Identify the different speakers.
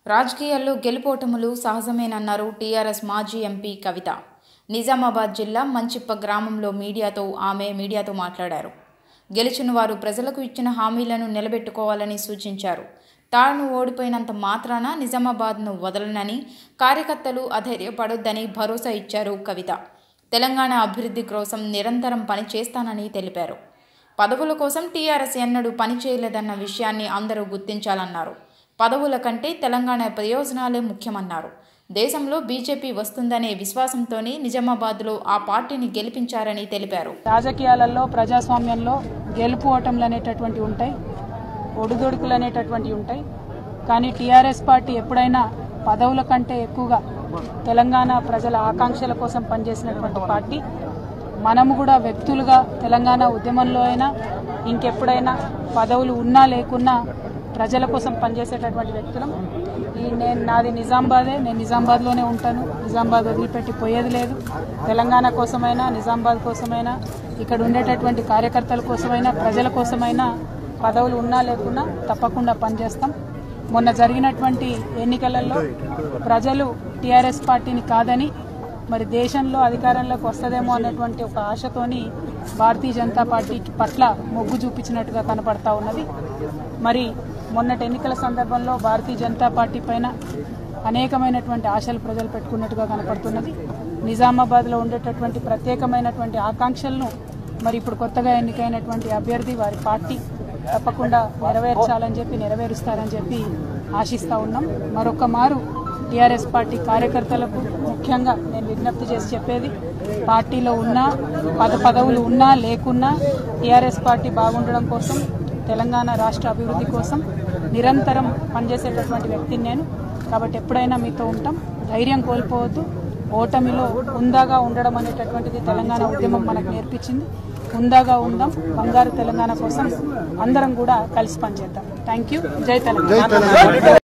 Speaker 1: రాజకీయాల్లో గెలుపోటములు సహజమేనన్నారు టీఆర్ఎస్ మాజీ ఎంపీ కవిత నిజామాబాద్ జిల్లా మంచిప్ప గ్రామంలో మీడియాతో ఆమె మీడియాతో మాట్లాడారు గెలిచిన వారు ప్రజలకు ఇచ్చిన హామీలను నిలబెట్టుకోవాలని సూచించారు తాను ఓడిపోయినంత మాత్రాన నిజామాబాద్ను వదలనని కార్యకర్తలు అధైర్యపడొద్దని భరోసా ఇచ్చారు కవిత తెలంగాణ అభివృద్ధి కోసం నిరంతరం పనిచేస్తానని తెలిపారు పదవుల కోసం టీఆర్ఎస్ ఎన్నడూ పనిచేయలేదన్న విషయాన్ని అందరూ గుర్తించాలన్నారు పదవుల కంటే తెలంగాణ ప్రయోజనాలే ముఖ్యమన్నారు దేశంలో బీజేపీ వస్తుందనే విశ్వాసంతోనే నిజామాబాద్లో ఆ పార్టీని గెలిపించారని తెలిపారు
Speaker 2: రాజకీయాలలో ప్రజాస్వామ్యంలో గెలుపు ఓటములు అనేటటువంటివి ఉంటాయి ఒడిదొడుకులు అనేటటువంటివి ఉంటాయి కానీ టీఆర్ఎస్ పార్టీ ఎప్పుడైనా పదవుల కంటే ఎక్కువగా తెలంగాణ ప్రజల ఆకాంక్షల కోసం పనిచేసినటువంటి పార్టీ మనము కూడా వ్యక్తులుగా తెలంగాణ ఉద్యమంలో అయినా ఇంకెప్పుడైనా పదవులు ఉన్నా లేకున్నా ప్రజల కోసం పనిచేసేటటువంటి వ్యక్తులం ఈ నేను నాది నిజామాబాదే నేను నిజామాబాద్లోనే ఉంటాను నిజామాబాద్ వదిలిపెట్టి పోయేది లేదు తెలంగాణ కోసమైనా నిజామాబాద్ కోసమైనా ఇక్కడ ఉండేటటువంటి కార్యకర్తల కోసమైనా ప్రజల కోసమైనా పదవులు ఉన్నా లేకున్నా తప్పకుండా పనిచేస్తాం మొన్న జరిగినటువంటి ఎన్నికలలో ప్రజలు టీఆర్ఎస్ పార్టీని కాదని మరి దేశంలో అధికారంలోకి వస్తుందేమో అనేటువంటి ఒక ఆశతోని భారతీయ జనతా పార్టీ పట్ల మొగ్గు చూపించినట్టుగా కనపడతా ఉన్నది మరి మొన్నటి ఎన్నికల సందర్భంలో భారతీయ జనతా పార్టీ పైన అనేకమైనటువంటి ఆశలు ప్రజలు పెట్టుకున్నట్టుగా కనపడుతున్నది నిజామాబాద్లో ఉండేటటువంటి ప్రత్యేకమైనటువంటి ఆకాంక్షలను మరి ఇప్పుడు కొత్తగా ఎన్నికైనటువంటి అభ్యర్థి వారి పార్టీ తప్పకుండా నెరవేర్చాలని చెప్పి నెరవేరుస్తారని చెప్పి ఆశిస్తా ఉన్నాం మరొక మారు టీఆర్ఎస్ పార్టీ కార్యకర్తలకు ముఖ్యంగా నేను విజ్ఞప్తి చేసి చెప్పేది పార్టీలో ఉన్నా పద పదవులు ఉన్నా లేకున్నా టీఆర్ఎస్ పార్టీ బాగుండడం కోసం తెలంగాణ రాష్ట్ర అభివృద్ధి కోసం నిరంతరం పనిచేసేటటువంటి వ్యక్తిని నేను కాబట్టి ఎప్పుడైనా మీతో ఉంటాం ధైర్యం కోల్పోవద్దు ఓటమిలో ఉందాగా ఉండడం అనేటటువంటిది తెలంగాణ ఉద్యమం మనకు నేర్పించింది ఉందాగా ఉందాం బంగారు తెలంగాణ కోసం అందరం కూడా కలిసి పనిచేద్దాం థ్యాంక్ యూ జై తెలంగాణ